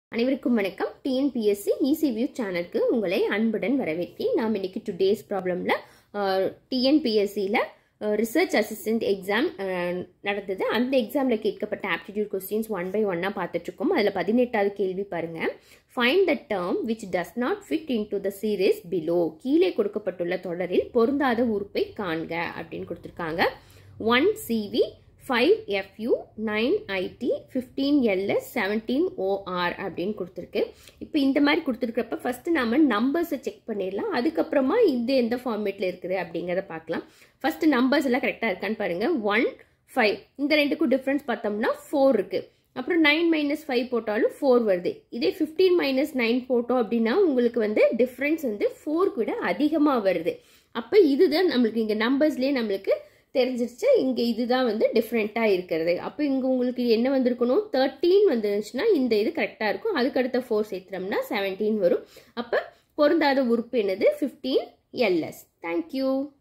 அனைவருக்கும் வணக்கம் TNPSC easy view சேனலுக்கு உங்களை அன்புடன் வரவேற்கிறேன் நாம் இன்னைக்கு டுடேஸ் ப்ராப்ளமில் டிஎன்பிஎஸ்சியில் ரிசர்ச் அசிஸ்டன்ட் எக்ஸாம் நடந்தது அந்த எக்ஸாமில் கேட்கப்பட்ட ஆப்டிடியூட் கொஸ்டின்ஸ் ஒன் பை ஒன்னாக பார்த்துட்ருக்கோம் அதில் பதினெட்டாவது கேள்வி பாருங்கள் find the term which does not fit into the series below கீழே கொடுக்கப்பட்டுள்ள தொடரில் பொருந்தாத உறுப்பை காண்க அப்படின்னு கொடுத்துருக்காங்க one CV five FU nine IT fifteen LS seventeen OR அப்படின்னு கொடுத்துருக்கு இப்போ இந்த மாதிரி கொடுத்துருக்கிறப்ப ஃபஸ்ட்டு நம்ம நம்பர்ஸை செக் பண்ணிடலாம் அதுக்கப்புறமா இது எந்த ஃபார்மேட்டில் இருக்குது அப்படிங்கிறத பார்க்கலாம் ஃபஸ்ட்டு நம்பர்ஸ் எல்லாம் கரெக்டாக இருக்கான்னு பாருங்கள் ஒன் ஃபைவ் இந்த ரெண்டுக்கும் டிஃப்ரென்ஸ் பார்த்தோம்னா ஃபோர் இருக்குது அப்புறம் நைன் மைனஸ் ஃபைவ் போட்டாலும் ஃபோர் வருது இதே ஃபிஃப்டீன் மைனஸ் நைன் போட்டோம் அப்படின்னா உங்களுக்கு வந்து டிஃப்ரென்ஸ் வந்து ஃபோருக்கு விட அதிகமாக வருது அப்போ இதுதான் நம்மளுக்கு இங்கே நம்பர்ஸ்லேயே நம்மளுக்கு தெரிஞ்சிருச்சு இங்கே இதுதான் வந்து டிஃப்ரெண்ட்டாக இருக்கிறது அப்போ இங்கே உங்களுக்கு என்ன வந்திருக்கணும் தேர்ட்டீன் வந்துருந்துச்சுன்னா இந்த இது கரெக்டாக இருக்கும் அதுக்கு அடுத்த ஃபோர் சேர்த்துனோம்னா செவன்டீன் வரும் அப்போ பொருந்தாத உறுப்பு என்னது ஃபிஃப்டீன் எல்எஸ் தேங்க்யூ